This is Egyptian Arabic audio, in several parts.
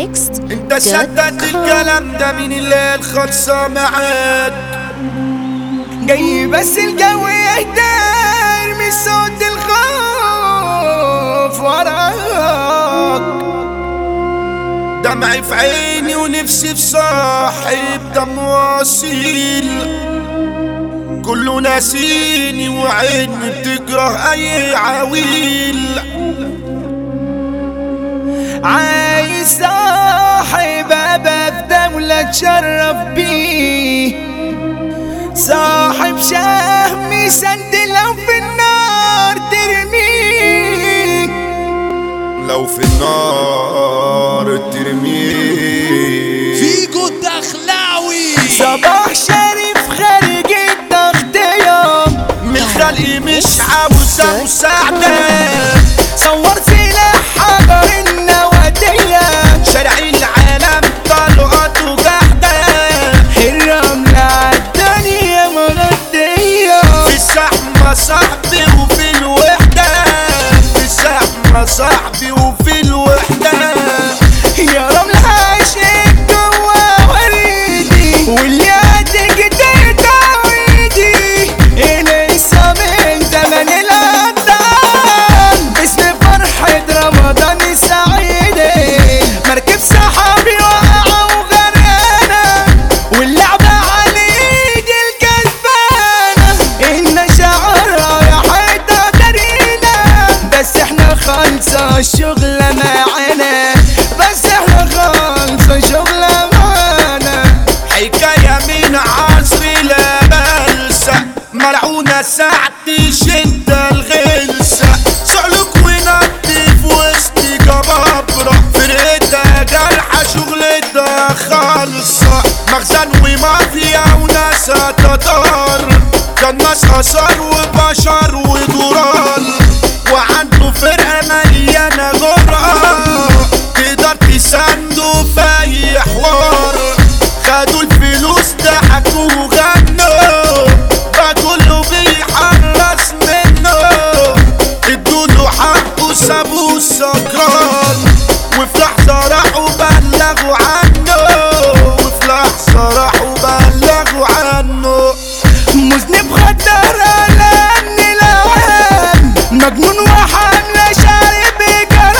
ميكست انت صدقت الكلام ده من اللي الخلصة معاك جاي بس الجو يهدى ارمي صوت الخوف وراك دمعي في عيني ونفسي في صاحب دم واصيل كله ناسيني وعيني بتكره اي عويل عايز صاحب ابقى في دولة اتشرف بيه صاحب شهم سند لو في النار ترميه لو في النار ترميه فيجو الدخلاوي صباح شريف خارج التغطية من خلقي مش عاوزة مساعدة صور سلاح حجر النوادية شارع العالم طلقات وجحدة الرملة عالدنيا مغدية في الزحمة صاحبي وفي الوحدة في الزحمة صاحبي وفي الوحدة يا رمل عاشق جوا وريدي واللي هتيجي تعويدي لسه من زمن الأقدام باسم فرحة رمضان السعيدة مركب سحابي واقعة وغرقانة واللعبة على ايد الكسبانة إن شعرها يا حيطة دارينا بس احنا خالصة الشغلة معانا بس احنا خالصة الشغلة معانا حكاية من عصر لا بلسة ملعونة ساعتي شدة الغلسة سألك ونطي في وسط جبابرة فرقتها جرحة شغلتها خالصة مخزن ومافيا وناس تتار كان ناس آثار وبشر ودوران وعنده فرقة مليانة جرأة تقدر تسنده في أي حوار خدوا الفلوس ضحكوا وغنوا بقى كله بيحرص منه ادوله حقه سابوه السكران وفي لحظة راحوا بلغوا عنه وفي لحظة راحوا بلغوا عنه مذنب خدر على ان الاوهام مجنون وحملة شارب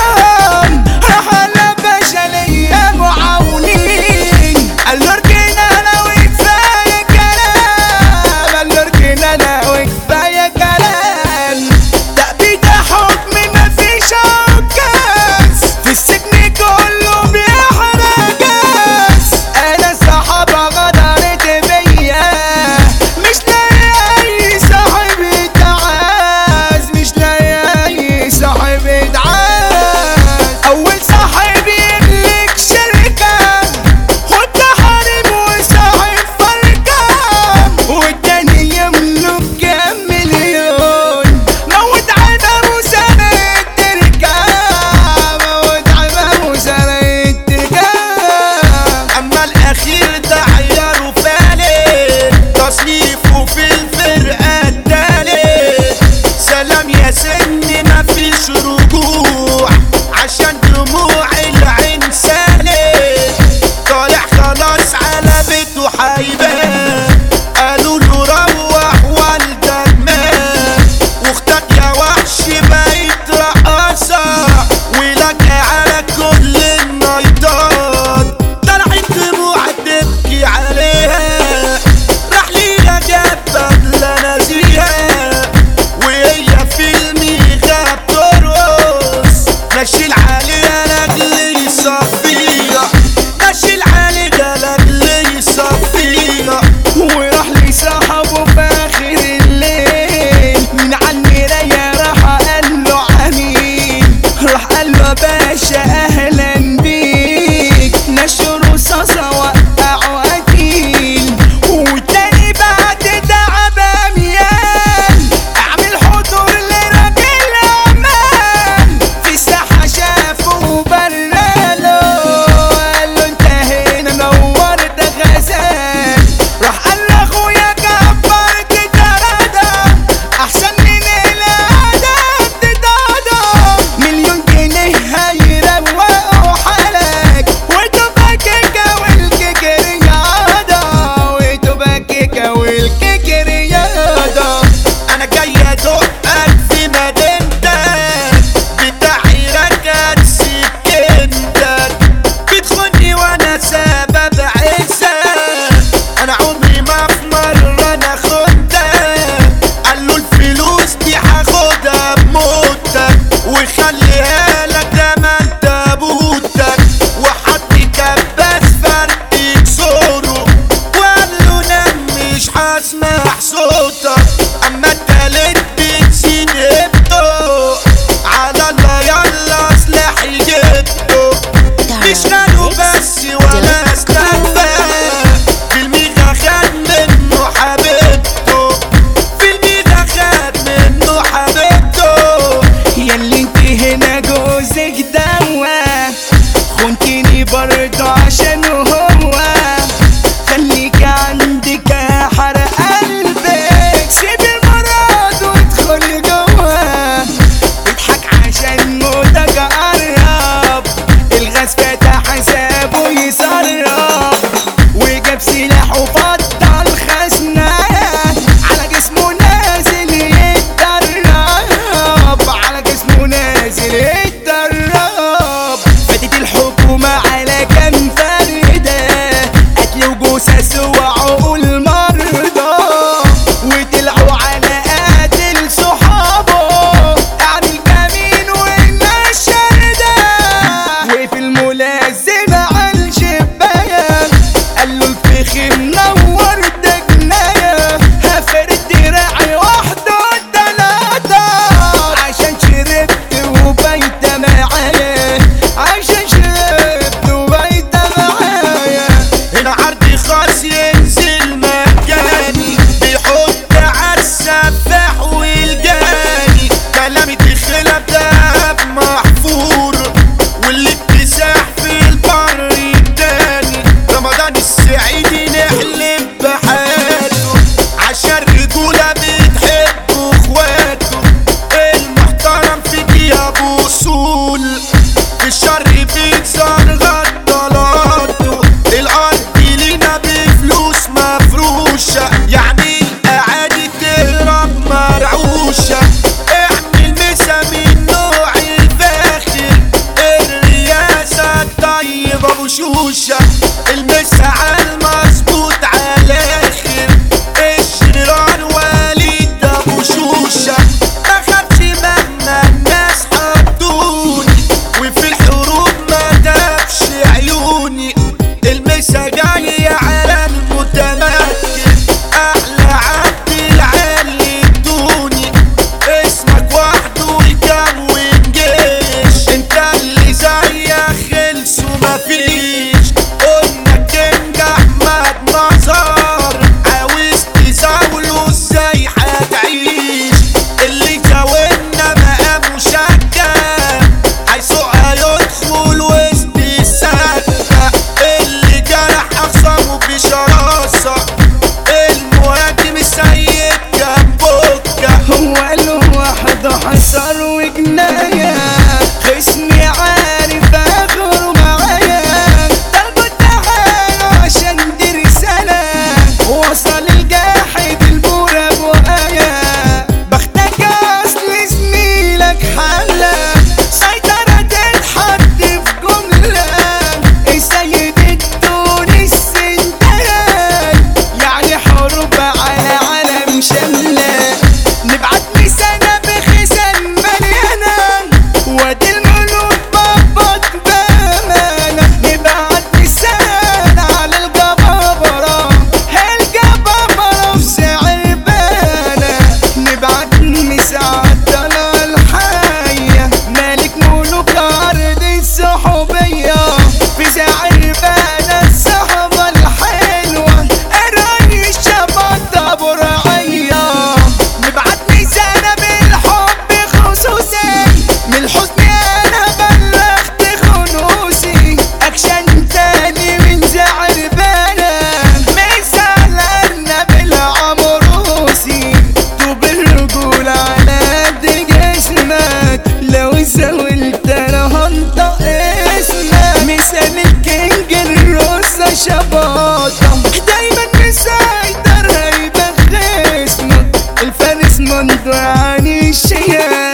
منظور عن الشيال